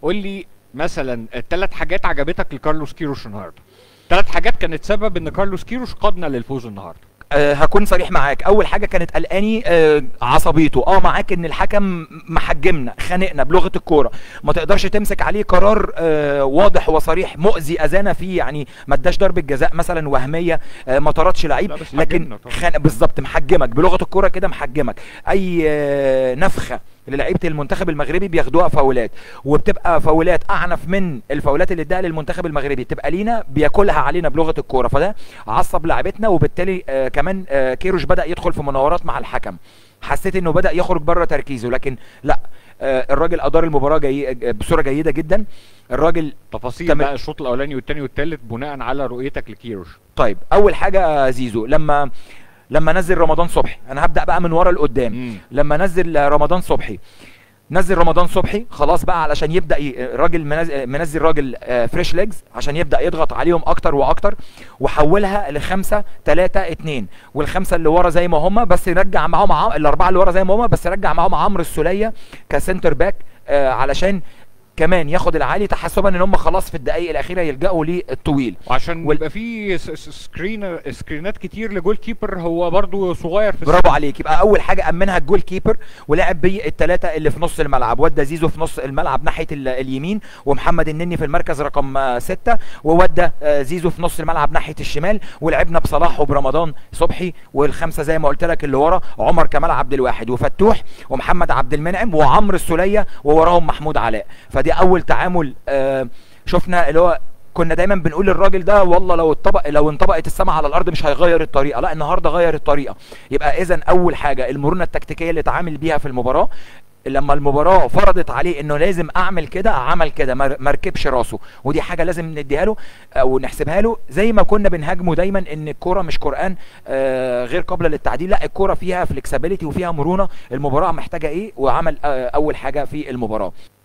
قول لي مثلا الثلاث حاجات عجبتك لكارلوس كيروش النهارده ثلاث حاجات كانت سبب ان كارلوس كيروش قادنا للفوز النهارده أه هكون صريح معاك اول حاجه كانت قلقاني أه عصبيته اه معاك ان الحكم محجمنا خانقنا بلغه الكوره ما تقدرش تمسك عليه قرار أه واضح وصريح مؤذي اذانا فيه يعني ما اداش ضربه جزاء مثلا وهميه أه ما طردش لعيب لا بس لكن حجمنا طبعا. خان بالظبط محجمك بلغه الكوره كده محجمك اي أه نفخه للعيبه المنتخب المغربي بياخدوها فاولات وبتبقى فاولات اعنف من الفاولات اللي اداها للمنتخب المغربي تبقى لينا بياكلها علينا بلغه الكوره فده عصب لاعبتنا وبالتالي آه كمان آه كيروش بدا يدخل في مناورات مع الحكم حسيت انه بدا يخرج بره تركيزه لكن لا آه الراجل ادار المباراه جي بصوره جيده جدا الراجل تفاصيل تمام. بقى الشوط الاولاني والثاني والثالث بناء على رؤيتك لكيروش طيب اول حاجه زيزو لما لما نزل رمضان صبحي انا هبدا بقى من ورا لقدام مم. لما نزل رمضان صبحي نزل رمضان صبحي خلاص بقى علشان يبدا ي... راجل منزل, منزل راجل آه، فريش ليجز عشان يبدا يضغط عليهم اكتر واكتر وحولها لخمسة تلاتة اتنين والخمسه اللي ورا زي ما هم بس رجع معاهم ع... الاربعه اللي ورا زي ما هم بس رجع معاهم عمرو السوليه كسنتر باك آه علشان كمان ياخد العالي تحسبا ان هم خلاص في الدقائق الاخيره يلجأوا للطويل وعشان وال- يبقى في س- س- سكرين سكرينات كتير لجول كيبر هو برضو صغير في برافو عليك يبقى اول حاجه امنها الجول كيبر ولعب بيه الثلاثه اللي في نص الملعب ودى زيزو في نص الملعب ناحيه ال- اليمين ومحمد النني في المركز رقم آه، ستة وودى آه، زيزو في نص الملعب ناحيه الشمال ولعبنا بصلاح وبرمضان صبحي والخمسه زي ما قلت لك اللي ورا عمر كمال عبد الواحد وفتوح ومحمد عبد المنعم وعمرو السوليه ووراهم محمود علاء فدي اول تعامل آه، شفنا اللي هو كنا دايما بنقول للراجل ده والله لو اتطبق لو انطبقت السماء على الارض مش هيغير الطريقه لا النهارده غير الطريقه يبقى اذا اول حاجه المرونه التكتيكيه اللي اتعامل بيها في المباراه لما المباراه فرضت عليه انه لازم اعمل كده عمل كده ما ما ركبش راسه ودي حاجه لازم نديها له او نحسبها له زي ما كنا بنهاجمه دايما ان الكوره مش قران آه غير قابله للتعديل لا الكوره فيها فلكسبيليتي وفيها مرونه المباراه محتاجه ايه وعمل آه اول حاجه في المباراه